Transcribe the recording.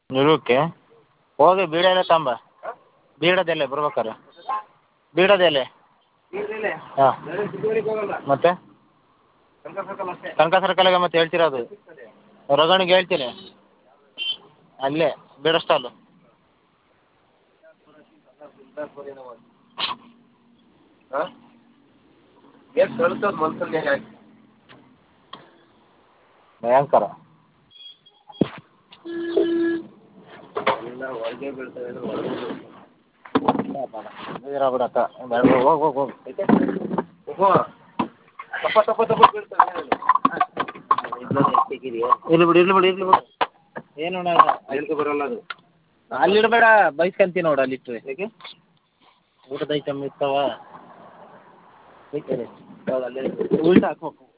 ಇರೋಕೆ ಹೋಗಿ ಬೀಡ ಎಲೆ ತಗೊಂಬ ಬೀಡದ ಎಲೆ ಬರ್ಬೇಕಾರೆ ಬೀಡದ ಎಲೆ ಹಾಂ ಮತ್ತೆ ಕನಕ ಸರ್ಕಲ್ಲಾಗೆ ಮತ್ತೆ ಹೇಳ್ತಿರೋದು ರಗಳೆಗೆ ಹೇಳ್ತೀನಿ ಅಲ್ಲೇ ಬೀಡಾ ಸ್ಟಾಲು ಹಾಂ ಭಯಂಕರ ಹೋಗ್ ಹೋಗ್ ಹೋಗ್ ಇರ್ಲಿ ಬಿಡು ಇರ್ಲಿ ಬಿಡು ಇರ್ಲಿ ಬಿಡು ಏನು ಬರೋಲ್ಲ ಅದು ಅಲ್ಲಿ ಇಡಬೇಡ ಬೈಸ್ಕೊಂತಿ ನೋಡು ಅಲ್ಲಿ ಇಟ್ಟರೆ ಯಾಕೆ ಊಟದ ಐಟಮ್ ಇರ್ತಾವ ಉಲ್ಟಾ ಹಾಕ್ಬೇಕು